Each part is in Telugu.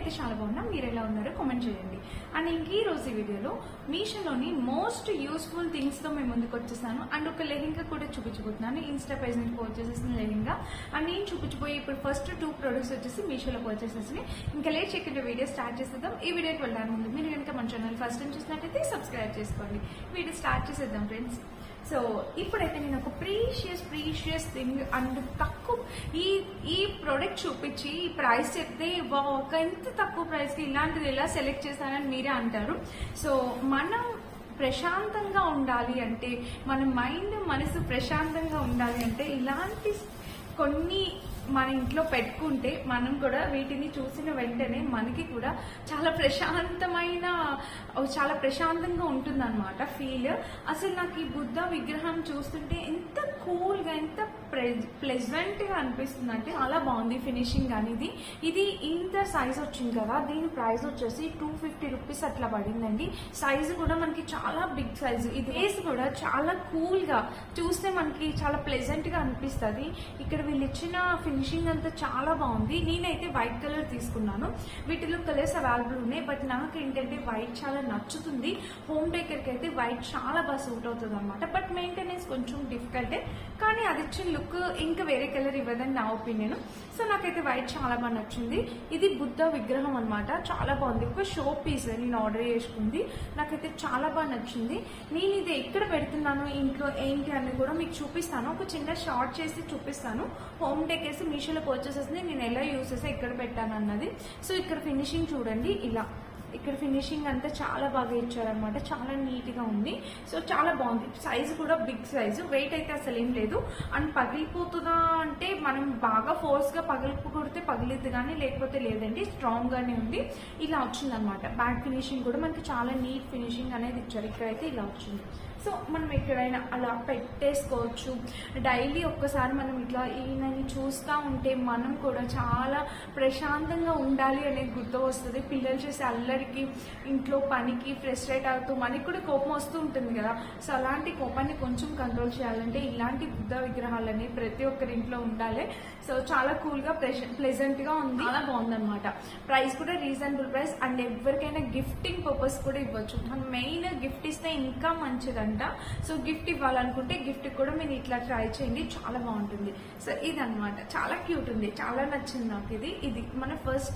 నేనైతే చాలా బాగున్నా మీరు ఎలా ఉన్నారో కామెంట్ చేయండి అండ్ ఇంక ఈ రోజు ఈ వీడియోలో మీషోలోని మోస్ట్ యూస్ఫుల్ థింగ్స్ తో మేము ముందుకు వచ్చేసాను అండ్ ఒక లెహెంగా కూడా చూపించబోతున్నాను ఇన్స్టా పేజ్ నుంచి పర్చేస్ చేసిన లెహెంగా అండ్ నేను చూపించబోయే ఇప్పుడు ఫస్ట్ టూ ప్రొడక్ట్స్ వచ్చేసి మీషోలో పర్చేస్ చేసినాయి ఇంకా లేట్ చేయకుండా వీడియో స్టార్ట్ చేసేద్దాం ఈ వీడియోకి వెళ్ళడానికి ముందు మీరు కనుక మన ఛానల్ ఫస్ట్ టైం చూసినట్టయితే సబ్స్క్రైబ్ చేసుకోండి వీడియో స్టార్ట్ చేసేద్దాం ఫ్రెండ్స్ సో ఇప్పుడైతే నేను ఒక ప్రీషియస్ ప్రీషియస్ థింగ్ అండ్ తక్కువ ఈ ఈ ప్రోడక్ట్ చూపించి ఈ ప్రైస్ చెప్తే వా, ఒక ఎంత తక్కువ ప్రైస్ కి ఇలాంటిది ఎలా సెలెక్ట్ చేశానని మీరే అంటారు సో మనం ప్రశాంతంగా ఉండాలి అంటే మన మైండ్ మనసు ప్రశాంతంగా ఉండాలి అంటే ఇలాంటి కొన్ని మన ఇంట్లో పెట్టుకుంటే మనం కూడా వీటిని చూసిన వెంటనే మనకి కూడా చాలా ప్రశాంతమైన చాలా ప్రశాంతంగా ఉంటుంది అనమాట ఫీల్ అసలు నాకు ఈ బుద్ధ విగ్రహం చూస్తుంటే ఎంత కూల్ గా ఎంత ప్లెజెంట్ గా అనిపిస్తుంది అంటే చాలా బాగుంది ఫినిషింగ్ అనేది ఇది ఇంత సైజ్ వచ్చింది కదా దీని ప్రైస్ వచ్చేసి టూ ఫిఫ్టీ రూపీస్ అట్లా పడిందండి సైజ్ కూడా మనకి చాలా బిగ్ సైజ్ ఇది వేస్ కూడా చాలా కూల్ గా చూస్తే మనకి చాలా ప్లెజెంట్ గా అనిపిస్తుంది ఇక్కడ వీళ్ళు ఇచ్చిన ఫినిషింగ్ అంతా చాలా బాగుంది నేనైతే వైట్ కలర్ తీసుకున్నాను వీటిలో కలర్స్ అవైలబుల్ ఉన్నాయి బట్ నాకు ఏంటంటే వైట్ చాలా నచ్చుతుంది హోమ్ డేకర్ కి అయితే వైట్ చాలా బాగా సూట్ అవుతుంది అనమాట బట్ మెయింటెనెన్స్ కొంచెం డిఫికల్టే కానీ అది ఇచ్చిన లుక్ ఇంకా వేరే కలర్ ఇవ్వదని నా ఒపీనియన్ సో నాకైతే వైట్ చాలా బాగా నచ్చింది ఇది బుద్ధ విగ్రహం అన్నమాట చాలా బాగుంది ఒక షో పీస్ నేను ఆర్డర్ చేసుకుంది నాకైతే చాలా బాగా నచ్చింది నేను ఇది ఎక్కడ పెడుతున్నాను ఇంట్లో ఏంటి అని కూడా మీకు చూపిస్తాను ఒక చిన్న షార్ట్ చేసి చూపిస్తాను హోమ్ టెక్ వేసి మీషోలో పర్చేస్ చేసింది నేను ఎలా యూస్ చేసి ఎక్కడ పెట్టాను అన్నది సో ఇక్కడ ఫినిషింగ్ చూడండి ఇలా ఇక్కడ ఫినిషింగ్ అంతా చాలా బాగా ఇచ్చారనమాట చాలా నీట్ గా ఉంది సో చాలా బాగుంది సైజ్ కూడా బిగ్ సైజు వెయిట్ అయితే అసలు ఏం లేదు అండ్ పగిలిపోతుందా అంటే మనం బాగా ఫోర్స్ గా పగిలిపు కొడితే పగిలిద్ది కానీ లేకపోతే లేదండి స్ట్రాంగ్ గానే ఉంది ఇలా వచ్చింది అనమాట బ్యాక్ ఫినిషింగ్ కూడా మనకి చాలా నీట్ ఫినిషింగ్ అనేది ఇచ్చారు ఇక్కడైతే ఇలా వచ్చింది సో మనం ఎక్కడైనా అలా పెట్టేసుకోవచ్చు డైలీ ఒక్కసారి మనం ఇట్లా ఈయనని చూస్తూ ఉంటే మనం కూడా చాలా ప్రశాంతంగా ఉండాలి అనేది గుర్తు వస్తుంది పిల్లలు చేసే అల్లరికి ఇంట్లో పనికి ఫ్రస్ట్రేట్ అవుతూ మనకి కూడా కోపం వస్తూ ఉంటుంది కదా సో అలాంటి కోపాన్ని కొంచెం కంట్రోల్ చేయాలంటే ఇలాంటి బుద్ధ విగ్రహాలని ప్రతి ఒక్కరి ఇంట్లో ఉండాలి సో చాలా కూల్ గా ప్లెజెంట్ గా ఉంది చాలా బాగుందన్నమాట ప్రైస్ కూడా రీజనబుల్ ప్రైస్ అండ్ ఎవరికైనా గిఫ్టింగ్ పర్పస్ కూడా ఇవ్వచ్చు మనం మెయిన్ గిఫ్ట్ ఇస్తే ఇంకా మంచిదంట సో గిఫ్ట్ ఇవ్వాలనుకుంటే గిఫ్ట్ కూడా మీరు ఇట్లా ట్రై చేయండి చాలా బాగుంటుంది సో ఇదన్నమాట చాలా క్యూట్ ఉంది చాలా నచ్చింది నాకు ఇది ఇది మన first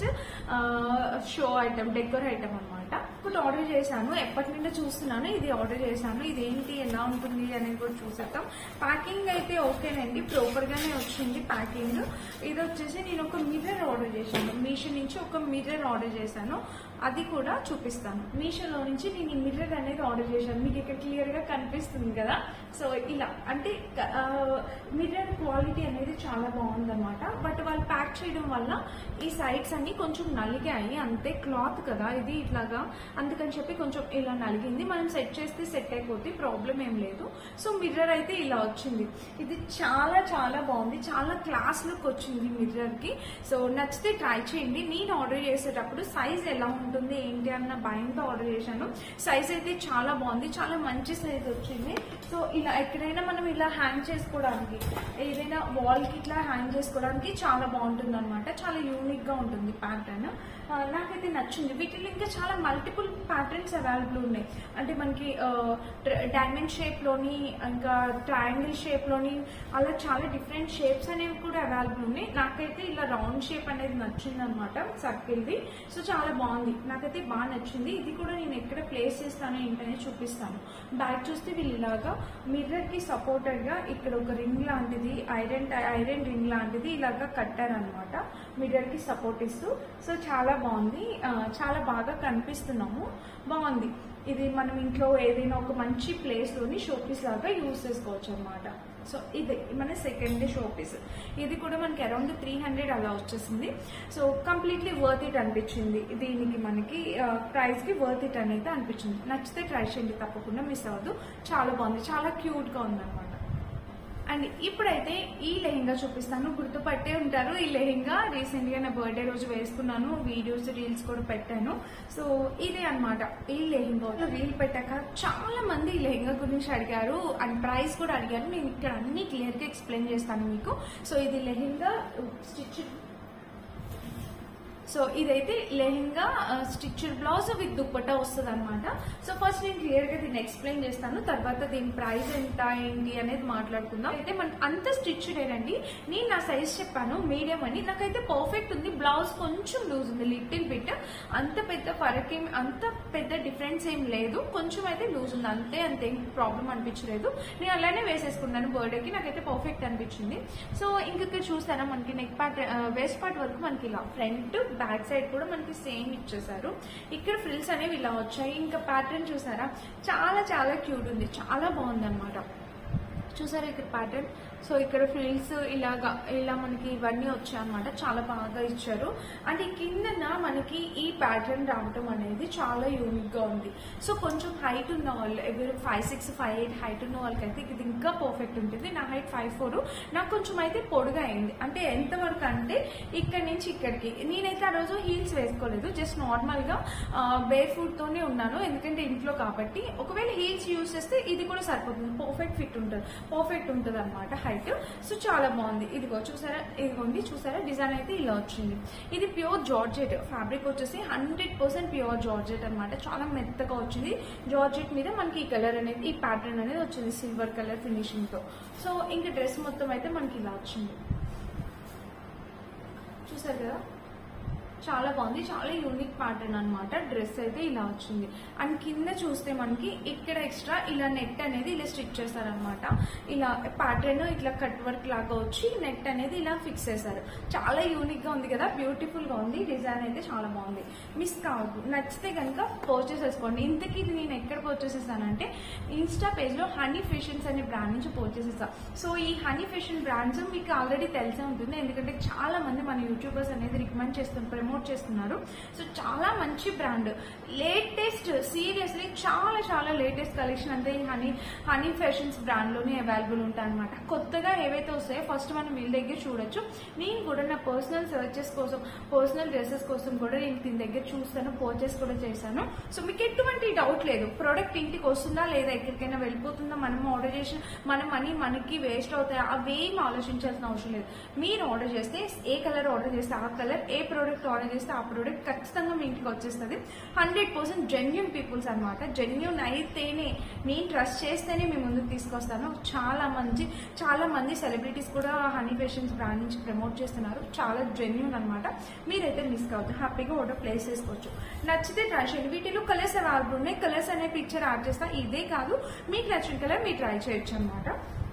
show item decor item అనమాట ఇప్పుడు ఆర్డర్ చేశాను ఎప్పటి నుండి చూస్తున్నాను ఇది ఆర్డర్ చేశాను ఇది ఏంటి ఎలా ఉంటుంది అనేది కూడా చూసేద్దాం ప్యాకింగ్ అయితే ఓకేనండి ప్రాపర్ గానే వచ్చింది ప్యాకింగ్ ఇది వచ్చేసి నేను ఒక మిర్రర్ ఆర్డర్ చేశాను మీషో నుంచి ఒక మిర్రర్ ఆర్డర్ చేశాను అది కూడా చూపిస్తాను మీషోలో నుంచి నేను ఈ మిర్రర్ అనేది ఆర్డర్ చేశాను మీకు ఇక్కడ క్లియర్ గా కనిపిస్తుంది కదా సో ఇలా అంటే మిర్రర్ క్వాలిటీ అనేది చాలా బాగుందన్నమాట బట్ వాళ్ళు ప్యాక్ చేయడం వల్ల ఈ సైడ్స్ అన్ని కొంచెం నలిగాయి అంతే క్లాత్ కదా ఇది ఇట్లాగా అందుకని చెప్పి కొంచెం ఇలా నలిగింది మనం సెట్ చేస్తే సెట్ అయిపోతే ప్రాబ్లం ఏం లేదు సో మిర్రర్ అయితే ఇలా వచ్చింది ఇది చాలా చాలా బాగుంది చాలా క్లాస్ లుక్ వచ్చింది మిర్రర్ కి సో నచ్చితే ట్రై చేయండి నేను ఆర్డర్ చేసేటప్పుడు సైజ్ ఎలా ఉంటుంది ఏంటి అన్న భయంతో ఆర్డర్ చేశాను సైజ్ అయితే చాలా బాగుంది చాలా మంచి సైజ్ వచ్చింది సో ఇలా ఎక్కడైనా మనం ఇలా హ్యాంగ్ చేసుకోవడానికి ఏదైనా వాల్ కి ఇట్లా హ్యాంగ్ చేసుకోవడానికి చాలా బాగుంటుంది అనమాట చాలా యూనిక్ గా ఉంటుంది ప్యాటర్న్ నాకైతే నచ్చింది వీటిలో ఇంకా చాలా మల్టిపుల్ ప్యాటర్న్స్ అవైలబుల్ ఉన్నాయి అంటే మనకి డైమండ్ షేప్ లోని ఇంకా ట్రయాంగిల్ షేప్ లోని అలా చాలా డిఫరెంట్ షేప్స్ అనేవి కూడా అవైలబుల్ ఉన్నాయి నాకైతే ఇలా రౌండ్ షేప్ అనేది నచ్చింది అనమాట సర్కిల్ది సో చాలా బాగుంది నాకైతే బాగా నచ్చింది ఇది కూడా నేను ఎక్కడ ప్లేస్ చేస్తాను ఏంటనే చూపిస్తాను బ్యాక్ చూస్తే వీళ్ళు ఇలాగా మిర్రర్ కి సపోర్టెడ్ గా ఇక్కడ ఒక రింగ్ లాంటిది ఐరన్ ఐరన్ రింగ్ లాంటిది ఇలాగా కట్టారనమాట మిర్రర్ కి సపోర్ట్ ఇస్తూ సో చాలా బాగుంది ఆ, చాలా బాగా కనిపిస్తున్నాము బాగుంది ఇది మనం ఇంట్లో ఏదైనా ఒక మంచి ప్లేస్ లోని షోపీస్ లాగా యూస్ చేసుకోవచ్చు అనమాట సో ఇది మన సెకండ్ షో పీస్ ఇది కూడా మనకి అరౌండ్ త్రీ హండ్రెడ్ అలా వచ్చేసింది సో కంప్లీట్లీ వర్త్ ఇట్ అనిపించింది దీనికి మనకి ప్రైస్ కి వర్త్ ఇట్ అనేది అనిపించింది నచ్చితే ట్రై చేయండి తప్పకుండా మిస్ అవ్వద్దు చాలా బాగుంది చాలా క్యూట్ గా ఉంది అనమాట అండ్ ఇప్పుడైతే ఈ లెహెంగా చూపిస్తాను గుర్తుపట్టే ఉంటారు ఈ లెహెంగా రీసెంట్ గా నా బర్త్డే రోజు వేసుకున్నాను వీడియోస్ రీల్స్ కూడా పెట్టాను సో ఇదే అన్నమాట ఈ లెహెంగా రీల్ పెట్టాక చాలా మంది ఈ లెహెంగా గురించి అడిగారు అండ్ ప్రైస్ కూడా అడిగారు నేను ఇక్కడ అన్ని క్లియర్ గా ఎక్స్ప్లెయిన్ చేస్తాను మీకు సో ఇది లెహెంగా స్టిచ్ సో ఇదైతే lehenga stitched blouse with dupatta వస్తుంది అనమాట సో ఫస్ట్ నేను క్లియర్ గా దీన్ని ఎక్స్ప్లెయిన్ చేస్తాను తర్వాత దీని ప్రైస్ ఎంత ఏంటి అనేది మాట్లాడుకుందాం అయితే మన అంత స్టిచ్డ్ ఏనండి నేను నా సైజ్ చెప్పాను మీడియం అని నాకైతే పర్ఫెక్ట్ ఉంది బ్లౌజ్ కొంచెం లూజ్ ఉంది లిటిల్ బిట్ అంత పెద్ద ఫరక్ ఏం అంత పెద్ద డిఫరెన్స్ ఏం లేదు కొంచెం అయితే లూజ్ ఉంది అంతే అంతేం ప్రాబ్లం అనిపించలేదు నేను అలానే వేసేసుకున్నాను బర్త్డేకి నాకైతే పర్ఫెక్ట్ అనిపించింది సో ఇంక ఇక్కడ చూస్తారా మనకి నెక్ పార్ట్ వేస్ట్ పార్ట్ వరకు మనకి ఇలా ఫ్రంట్ బ్యాక్ సైడ్ కూడా మనకి సేమ్ ఇచ్చేసారు ఇక్కడ ఫ్రిల్స్ అనేవి ఇలా వచ్చాయి ఇంకా ప్యాటర్న్ చూసారా చాలా చాలా క్యూట్ ఉంది చాలా బాగుంది అనమాట చూసారా ఇక్కడ ప్యాటర్న్ సో ఇక్కడ ఫ్రిల్స్ ఇలాగా ఇలా మనకి ఇవన్నీ వచ్చాయన్నమాట చాలా బాగా ఇచ్చారు అండ్ ఈ కిందన మనకి ఈ ప్యాటర్న్ రావటం అనేది చాలా యూనిక్ గా ఉంది సో కొంచెం హైట్ ఉన్న వాళ్ళు ఎవరు five six five eight height ఉన్న వాళ్ళకైతే ఇది ఇంకా పర్ఫెక్ట్ ఉంటుంది నా హైట్ ఫైవ్ ఫోర్ నాకు కొంచెం అయితే పొడుగా అయింది అంటే ఎంత వరకు అంటే ఇక్కడ నుంచి ఇక్కడికి నేనైతే ఆ రోజు హీల్స్ వేసుకోలేదు జస్ట్ నార్మల్ గా బేర్ ఫుడ్ తోనే ఉన్నాను ఎందుకంటే ఇంట్లో కాబట్టి ఒకవేళ హీల్స్ యూస్ చేస్తే ఇది కూడా సరిపోతుంది పర్ఫెక్ట్ ఫిట్ ఉంటుంది పర్ఫెక్ట్ ఉంటుంది అనమాట హైట్ సో చాలా బాగుంది ఇదిగో చూసారా ఇదిగోండి చూసారా డిజైన్ అయితే ఇలా వచ్చింది ఇది ప్యూర్ జార్జెట్ ఫ్యాబ్రిక్ వచ్చేసి హండ్రెడ్ పర్సెంట్ ప్యూర్ జార్జెట్ అనమాట చాలా మెత్తగా వచ్చింది జార్జెట్ మీద మనకి ఈ కలర్ అనేది ఈ ప్యాటర్న్ అనేది వచ్చింది సిల్వర్ కలర్ ఫినిషింగ్ తో సో ఇంకా డ్రెస్ మొత్తం అయితే మనకి ఇలా వచ్చింది చూసారు కదా చాలా బాగుంది చాలా యూనిక్ ప్యాటర్న్ అన్నమాట డ్రెస్ అయితే ఇలా వచ్చింది అండ్ కింద చూస్తే మనకి ఇక్కడ ఎక్స్ట్రా ఇలా నెట్ అనేది ఇలా స్టిచ్ చేస్తారనమాట ఇలా ప్యాటర్న్ ఇట్లా కట్ వర్క్ లాగా వచ్చి నెట్ అనేది ఇలా ఫిక్స్ చేశారు చాలా యూనిక్ గా ఉంది కదా బ్యూటిఫుల్ గా ఉంది డిజైన్ అయితే చాలా బాగుంది మిస్ కావద్దు నచ్చితే కనుక పర్చేస్ చేసుకోండి ఇంతకీ ఇది నేను ఎక్కడ పర్చేస్ చేస్తానంటే ఇన్స్టా పేజ్ లో హనీ ఫెషన్స్ అనే బ్రాండ్ నుంచి పర్చేస్ చేస్తాను సో ఈ హనీ ఫెషన్ బ్రాండ్స్ మీకు ఆల్రెడీ తెలిసే ఉంటుంది ఎందుకంటే చాలా మంది మన యూట్యూబర్స్ అనేది రికమెండ్ చేస్తున్నారు ప్రమోట్ చేస్తున్నారు సో చాలా మంచి బ్రాండ్ లేటెస్ట్ సీరియస్లీ చాలా చాలా లేటెస్ట్ కలెక్షన్ అంతా ఈ హనీ హనీ ఫ్యాషన్స్ బ్రాండ్ లోనే అవైలబుల్ ఉంటాయి అనమాట కొత్తగా ఏవైతే వస్తాయో ఫస్ట్ మనం వీళ్ళ దగ్గర చూడొచ్చు నేను కూడా నా పర్సనల్ సర్చెస్ కోసం పర్సనల్ డ్రెస్సెస్ కోసం కూడా నేను దీని దగ్గర చూస్తాను పర్చేస్ కూడా చేశాను సో మీకు ఎటువంటి డౌట్ లేదు ప్రోడక్ట్ ఇంటికి వస్తుందా లేదా ఎక్కడికైనా వెళ్ళిపోతుందా మనం ఆర్డర్ చేసి మన మనీ మనకి వేస్ట్ అవుతాయా అవేం ఆలోచించాల్సిన అవసరం లేదు మీరు ఆర్డర్ చేస్తే ఏ కలర్ ఆర్డర్ చేస్తే ఆ కలర్ ఏ ప్రోడక్ట్ ఆర్డర్ చేస్తే ఆ ప్రోడక్ట్ ఖచ్చితంగా మీ ఇంటికి వచ్చేస్తుంది హండ్రెడ్ పర్సెంట్ జెన్యున్ పీపుల్స్ అనమాట జెన్యున్ అయితేనే నేను ట్రస్ట్ చేస్తేనే మీ ముందుకు తీసుకొస్తాను చాలా మంచి చాలా మంది సెలబ్రిటీస్ కూడా హనీ ఫెషన్స్ బ్రాండ్ నుంచి ప్రమోట్ చేస్తున్నారు చాలా జెన్యున్ అనమాట మీరైతే మిస్ కావద్దు హ్యాపీగా ఆర్డర్ ప్లేస్ చేసుకోవచ్చు నచ్చితే ట్రై చేయండి వీటిలో కలర్స్ అవైలబుల్ ఉన్నాయి కలర్స్ అనే పిక్చర్ యాడ్ చేస్తా ఇదే కాదు మీకు నచ్చిన కలర్ మీరు ట్రై చేయొచ్చు అనమాట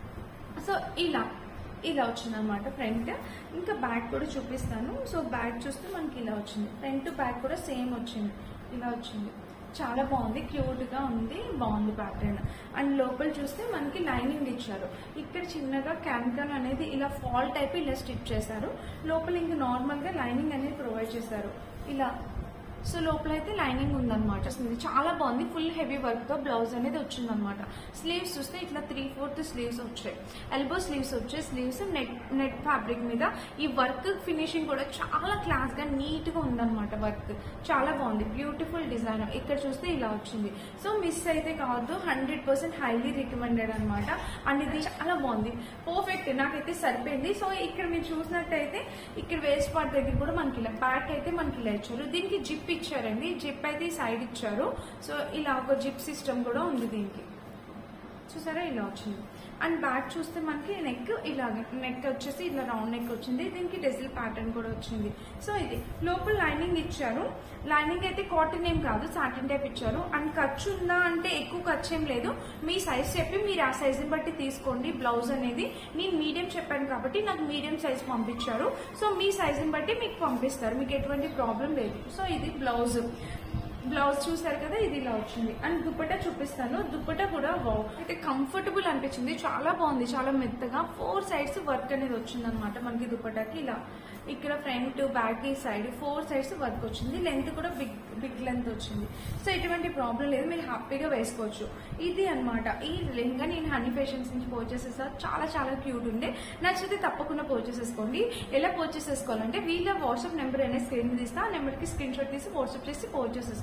సో ఇలా ఇలా వచ్చింది అనమాట ఫ్రంట్ ఇంకా బ్యాక్ కూడా చూపిస్తాను సో బ్యాక్ చూస్తే మనకి ఇలా వచ్చింది ఫ్రంట్ బ్యాక్ కూడా సేమ్ వచ్చింది ఇలా వచ్చింది చాలా బాగుంది క్యూట్ గా ఉంది బాగుంది ప్యాటర్న్ అండ్ లోపల చూస్తే మనకి లైనింగ్ ఇచ్చారు ఇక్కడ చిన్నగా క్యాన్కన్ అనేది ఇలా ఫాల్ టైప్ ఇలా స్టిచ్ చేశారు లోపల ఇంకా నార్మల్ గా లైనింగ్ అనేది ప్రొవైడ్ చేశారు ఇలా సో లోపల అయితే లైనింగ్ ఉందన్నమాట ఇది చాలా బాగుంది ఫుల్ హెవీ వర్క్ తో బ్లౌజ్ అనేది వచ్చిందనమాట స్లీవ్స్ చూస్తే ఇట్లా త్రీ ఫోర్త్ స్లీవ్స్ వచ్చాయి ఎల్బో స్లీవ్స్ వచ్చాయి స్లీవ్స్ నెట్ నెట్ ఫ్యాబ్రిక్ మీద ఈ వర్క్ ఫినిషింగ్ కూడా చాలా క్లాస్ గా నీట్ గా ఉందన్నమాట వర్క్ చాలా బాగుంది బ్యూటిఫుల్ డిజైన్ ఇక్కడ చూస్తే ఇలా వచ్చింది సో మిస్ అయితే కావద్దు హండ్రెడ్ పర్సెంట్ హైలీ రికమెండెడ్ అనమాట అండ్ ఇది చాలా బాగుంది పర్ఫెక్ట్ నాకైతే సరిపోయింది సో ఇక్కడ మీరు చూసినట్టయితే ఇక్కడ వేస్ట్ పార్ట్ దగ్గర కూడా మనకి ఇలా బ్యాక్ అయితే మనకి ఇలా ఇచ్చారు దీనికి జిప్ ఇచ్చారండి జిప్ అయితే ఈ సైడ్ ఇచ్చారు సో ఇలా ఒక జిప్ సిస్టమ్ కూడా ఉంది దీనికి చూసారా ఇలా వచ్చింది అండ్ బ్యాక్ చూస్తే మనకి నెక్ ఇలాగే నెక్ వచ్చేసి ఇలా రౌండ్ నెక్ వచ్చింది దీనికి డెజిల్ ప్యాటర్న్ కూడా వచ్చింది సో ఇది లోపల లైనింగ్ ఇచ్చారు లైనింగ్ అయితే కాటన్ ఏం కాదు సాటిన్ టైప్ ఇచ్చారు అండ్ ఖర్చు ఉందా అంటే ఎక్కువ ఖర్చు ఏం లేదు మీ సైజ్ చెప్పి మీరు ఆ సైజుని బట్టి తీసుకోండి బ్లౌజ్ అనేది నేను మీడియం చెప్పాను కాబట్టి నాకు మీడియం సైజ్ పంపించారు సో మీ సైజుని బట్టి మీకు పంపిస్తారు మీకు ఎటువంటి ప్రాబ్లం లేదు సో ఇది బ్లౌజ్ బ్లౌజ్ చూసారు కదా ఇది ఇలా వచ్చింది అండ్ దుప్పటా చూపిస్తాను దుప్పటా కూడా వావ్ అయితే కంఫర్టబుల్ అనిపించింది చాలా బాగుంది చాలా మెత్తగా ఫోర్ సైడ్స్ వర్క్ అనేది వచ్చింది అనమాట మనకి దుప్పటాకి ఇలా ఇక్కడ ఫ్రంట్ బ్యాక్ ఈ సైడ్ ఫోర్ సైడ్స్ వర్క్ వచ్చింది లెంత్ కూడా బిగ్ బిగ్ లెంత్ వచ్చింది సో ఎటువంటి ప్రాబ్లం లేదు మీరు హ్యాపీగా వేసుకోవచ్చు ఇది అన్నమాట ఈ లెహంగా నేను హనీ ఫ్యాషన్స్ నుంచి పర్చేస్ చేస్తాను చాలా చాలా క్యూట్ ఉండే నచ్చితే తప్పకుండా పర్చేస్ చేసుకోండి ఎలా పర్చేస్ చేసుకోవాలంటే వీళ్ళ వాట్సాప్ నెంబర్ అనేది స్క్రీన్ తీస్తే ఆ నెంబర్కి స్క్రీన్ షాట్ తీసి వాట్సాప్ చేసి పర్చేస్ చేసుకోండి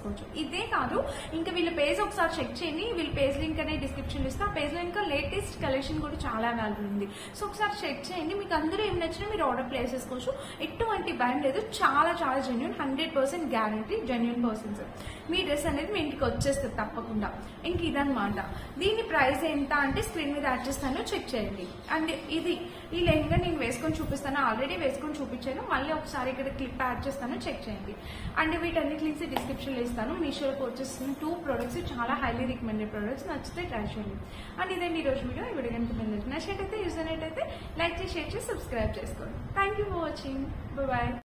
చేసుకోవచ్చు ఇదే కాదు ఇంకా వీళ్ళ పేజ్ ఒకసారి చెక్ చేయండి వీళ్ళ పేజ్ లింక్ అనేది డిస్క్రిప్షన్ ఇస్తే ఆ పేజ్ లో ఇంకా లేటెస్ట్ కలెక్షన్ కూడా చాలా అవైలబుల్ ఉంది సో ఒకసారి చెక్ చేయండి మీకు అందరూ ఏం నచ్చినా మీరు ఆర్డర్ ప్లేస్ చేసుకోవచ్చు ఎటువంటి భయం లేదు చాలా చాలా genuine hundred percent guarantee genuine persons మీ డ్రెస్ అనేది మీ ఇంటికి వచ్చేస్తుంది తప్పకుండా ఇంక ఇదనమాట దీని ప్రైస్ ఎంత అంటే స్క్రీన్ మీద యాడ్ చేస్తాను చెక్ చేయండి అండ్ ఇది ఈ లెహంగా నేను వేసుకొని చూపిస్తాను ఆల్రెడీ వేసుకొని చూపించాను మళ్ళీ ఒకసారి ఇక్కడ క్లిప్ యాడ్ చేస్తాను చెక్ చేయండి అండ్ వీటన్నిటి లింక్స్ డిస్క్రిప్షన్లో ఇస్తాను మీషోలో వచ్చేస్తున్న టూ ప్రొడక్ట్స్ చాలా హైలీ రికమెండెడ్ ప్రొడక్ట్స్ నచ్చితే ట్రై చేయండి అండ్ ఇదండి ఈ రోజు వీడియో ఈ వీడియో కనుక మీరు నచ్చినట్టయితే యూజ్ అయినట్టయితే లైక్ చేసి షేర్ చేసి సబ్స్క్రైబ్ చేసుకోండి thank you for watching bye